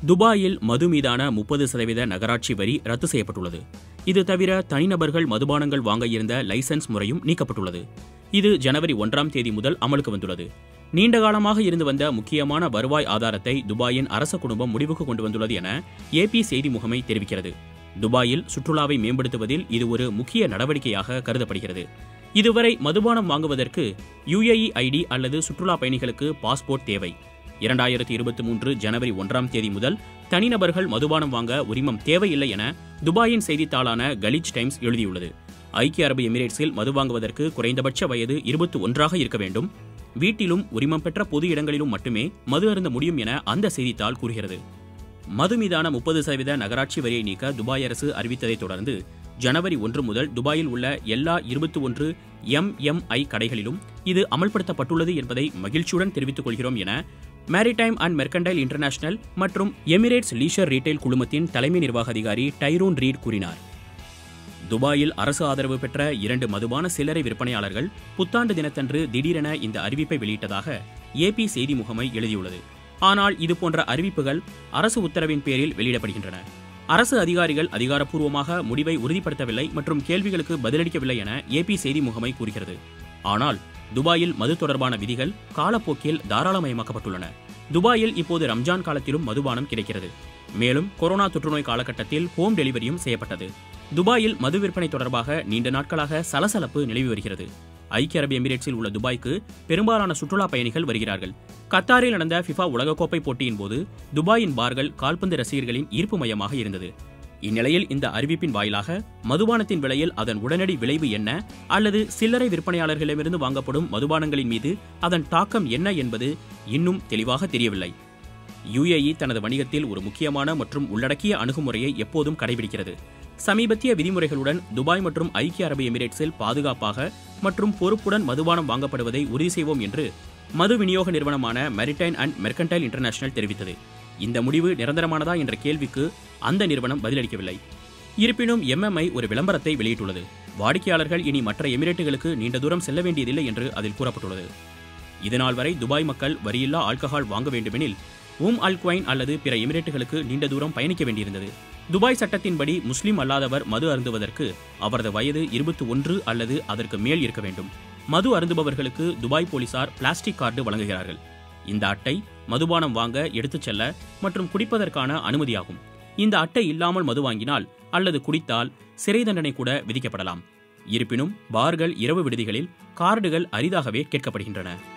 துபாயில் மது மீதான முப்பது சதவீத நகராட்சி வரி ரத்து செய்யப்பட்டுள்ளது இது தவிர தனிநபர்கள் மதுபானங்கள் வாங்க இருந்த லைசென்ஸ் முறையும் நீக்கப்பட்டுள்ளது இது ஜனவரி ஒன்றாம் தேதி முதல் அமலுக்கு வந்துள்ளது நீண்ட காலமாக இருந்து வந்த முக்கியமான வருவாய் ஆதாரத்தை துபாயின் அரச குடும்பம் முடிவுக்கு கொண்டு வந்துள்ளது என ஏபி செய்தி முகமை தெரிவிக்கிறது துபாயில் சுற்றுலாவை மேம்படுத்துவதில் இது ஒரு முக்கிய நடவடிக்கையாக கருதப்படுகிறது இதுவரை மதுபானம் வாங்குவதற்கு யுஏஇ ஐடி அல்லது சுற்றுலா பயணிகளுக்கு பாஸ்போர்ட் தேவை இரண்டாயிரத்தி இருபத்தி மூன்று ஜனவரி ஒன்றாம் தேதி முதல் தனிநபர்கள் மதுபானம் வாங்க உரிமம் தேவையில்லை என துபாயின் செய்தித்தாளான கலிச் டைம்ஸ் எழுதியுள்ளது ஐக்கிய அரபு எமிரேட்ஸில் மது வாங்குவதற்கு குறைந்தபட்ச வயது இருபத்தி ஒன்றாக இருக்க வேண்டும் வீட்டிலும் உரிமம் பெற்ற பொது இடங்களிலும் மட்டுமே மது அருந்த முடியும் என அந்த செய்தித்தாள் கூறுகிறது மது மீதான முப்பது சதவீத நகராட்சி வரியை நீக்க துபாய் அரசு அறிவித்ததைத் தொடர்ந்து ஜனவரி ஒன்று முதல் துபாயில் உள்ள எல்லா இருபத்தி ஒன்று எம்எம்ஐ கடைகளிலும் இது அமல்படுத்தப்பட்டுள்ளது என்பதை மகிழ்ச்சியுடன் தெரிவித்துக் கொள்கிறோம் என மேரிடைம் அண்ட் மெர்கண்டைல் இன்டர்நேஷனல் மற்றும் எமிரேட்ஸ் லீஷர் ரீட்டைல் குழுமத்தின் தலைமை நிர்வாக அதிகாரி டைரோன் ரீட் கூறினார் துபாயில் அரசு ஆதரவு பெற்ற இரண்டு மதுபான சில்லறை விற்பனையாளர்கள் புத்தாண்டு தினத்தன்று திடீரென இந்த அறிவிப்பை வெளியிட்டதாக ஏபி செய்தி முகமை எழுதியுள்ளது ஆனால் இதுபோன்ற அறிவிப்புகள் அரசு உத்தரவின் பேரில் வெளியிடப்படுகின்றன அரசு அதிகாரிகள் அதிகாரப்பூர்வமாக முடிவை உறுதிப்படுத்தவில்லை மற்றும் கேள்விகளுக்கு பதிலளிக்கவில்லை என ஏபி செய்தி முகமை கூறுகிறது ஆனால் துபாயில் மது தொடர்பான விதிகள் காலப்போக்கில் தாராளமயமாக்கப்பட்டுள்ளன துபாயில் இப்போது ரம்ஜான் காலத்திலும் மதுபானம் கிடைக்கிறது மேலும் கொரோனா தொற்றுநோய் காலகட்டத்தில் ஹோம் டெலிவரியும் செய்யப்பட்டது துபாயில் மது விற்பனை தொடர்பாக நீண்ட நாட்களாக சலசலப்பு நிலவி வருகிறது ஐக்கிய அரபு எமிரேட்ஸில் உள்ள துபாய்க்கு பெரும்பாலான சுற்றுலா பயணிகள் வருகிறார்கள் கத்தாரில் நடந்த ஃபிஃபா உலகக்கோப்பை போட்டியின் போது துபாயின் பார்கள் கால்பந்து ரசிகர்களின் ஈர்ப்பு மையமாக இருந்தது இந்நிலையில் இந்த அறிவிப்பின் வாயிலாக மதுபானத்தின் விலையில் அதன் உடனடி விளைவு என்ன அல்லது சில்லறை விற்பனையாளர்களிடமிருந்து வாங்கப்படும் மதுபானங்களின் மீது அதன் தாக்கம் என்ன என்பது இன்னும் தெளிவாக தெரியவில்லை யுஏஇ தனது வணிகத்தில் ஒரு முக்கியமான மற்றும் உள்ளடக்கிய அணுகுமுறையை எப்போதும் கடைபிடிக்கிறது சமீபத்திய விதிமுறைகளுடன் துபாய் மற்றும் ஐக்கிய அரபு எமிரேட்ஸில் பாதுகாப்பாக மற்றும் பொறுப்புடன் மதுபானம் வாங்கப்படுவதை உறுதி செய்வோம் என்று மது விநியோக நிறுவனமான மெரிடைன் அண்ட் மெர்கன்டைல் இன்டர்நேஷனல் தெரிவித்தது இந்த முடிவு நிரந்தரமானதா என்ற கேள்விக்கு அந்த நிறுவனம் பதிலளிக்கவில்லை இருப்பினும் எம்எம்ஐ ஒரு விளம்பரத்தை வெளியிட்டுள்ளது வாடிக்கையாளர்கள் இனி மற்ற எமிரேட்டுகளுக்கு நீண்ட தூரம் செல்ல வேண்டியதில்லை என்று அதில் கூறப்பட்டுள்ளது இதனால் வரை துபாய் மக்கள் வரியில்லா ஆல்கஹால் வாங்க வேண்டுமெனில் உம் அல் குவைன் அல்லது பிற எமிரேட்டுகளுக்கு நீண்ட தூரம் பயணிக்க வேண்டியிருந்தது துபாய் சட்டத்தின்படி முஸ்லிம் அல்லாதவர் மது அருந்துவதற்கு அவரது வயது இருபத்தி ஒன்று அல்லது அதற்கு மேல் இருக்க வேண்டும் மது அருந்துபவர்களுக்கு துபாய் போலீசார் பிளாஸ்டிக் கார்டு வழங்குகிறார்கள் இந்த அட்டை மதுபானம் வாங்க எடுத்துச் செல்ல மற்றும் குடிப்பதற்கான அனுமதியாகும் இந்த அட்டை இல்லாமல் மது வாங்கினால் அல்லது குடித்தால் சிறை தண்டனை கூட விதிக்கப்படலாம் இருப்பினும் பார்கள் இரவு விடுதிகளில் கார்டுகள் அரிதாகவே கேட்கப்படுகின்றன